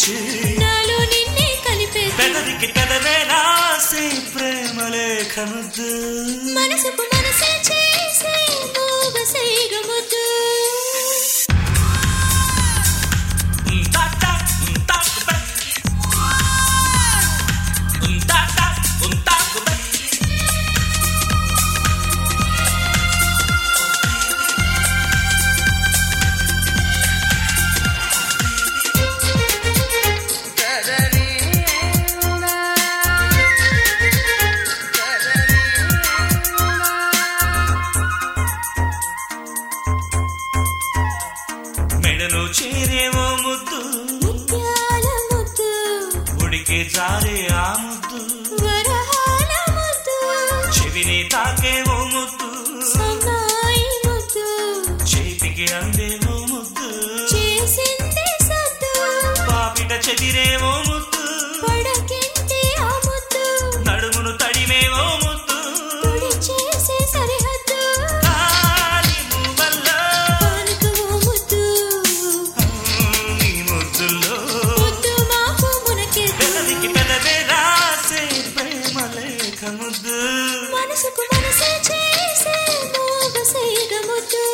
తెచ్చి నాలో నిన్నే కలిపేసి పెదవికి పెదవే రాసే ప్రేమ లేఖ ముద్దు మనసుకు మనసే చేసే మోగ సేగ ముద్దు ఉంటాటా, ఉంటాకుబె. ఉంటాటా, ఉంటాకుబె. మెడలో చేరేవో ముద్దు ముత్యాల ముద్దు ఉడికే జారే ఆ ముద్దు వరహాల ముద్దు చెవిని తాకేవో ముద్దు సన్నాయి ముద్దు చేతికి అందేవో ముద్దు చేసింది సద్దు పాపిట చెదిరేవో ముద్దు పడకింటి ఆ ముద్దు నడుమును తడిమేవో ముద్దు తుడి చేసే సరిహద్దు కాలి మువ్వల్లో పానుకు ఓ ముద్దు నీ ముద్దుల్లో ముద్దు మాకు మునకెద్దు పెదవికి పెదవే రాసే ప్రేమ లేఖ ముద్దు మనసుకు మనసే చేసే మోగ సేగ ముద్దు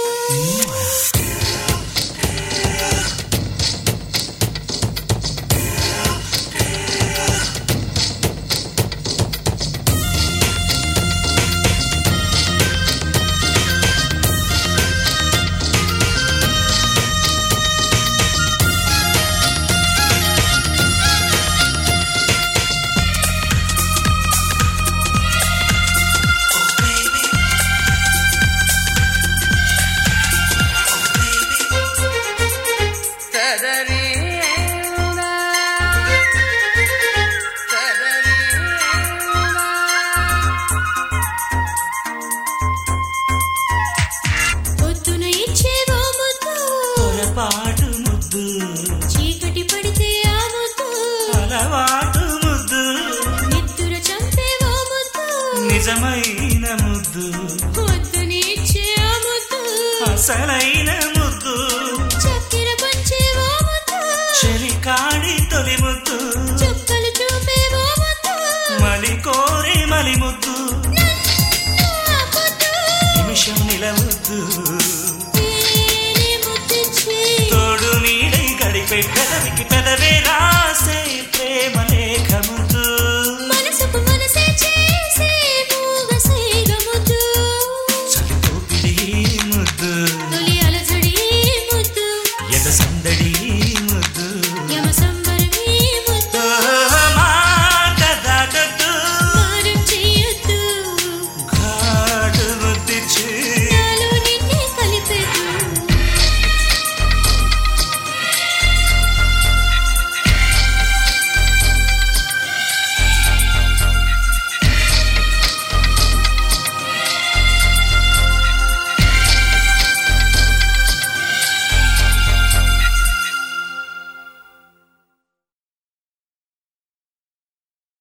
పొద్దున ఇచ్చేవో ముద్దు పొరపాటు ముద్దు చీకటి పడితే ఆ ముద్దు అలవాటు ముద్దు నిద్దుర చంపేవో ముద్దు నిజమైన ముద్దు పొద్దుని ఇచ్చే ఆ ముద్దు అసలైన ముద్దు చక్కెర పంచేవో ముద్దు చెలికాడి తొలి ముద్దు చుక్కలు చూపేవో ముద్దు మలి కోరి మలి ముద్దు ఆ ముద్దు నిమిషం నిలవద్దు తేనె ముద్దిచ్చి తోడు నీడై గడిపే పెదవికి పెదవే రాసే ప్రేమ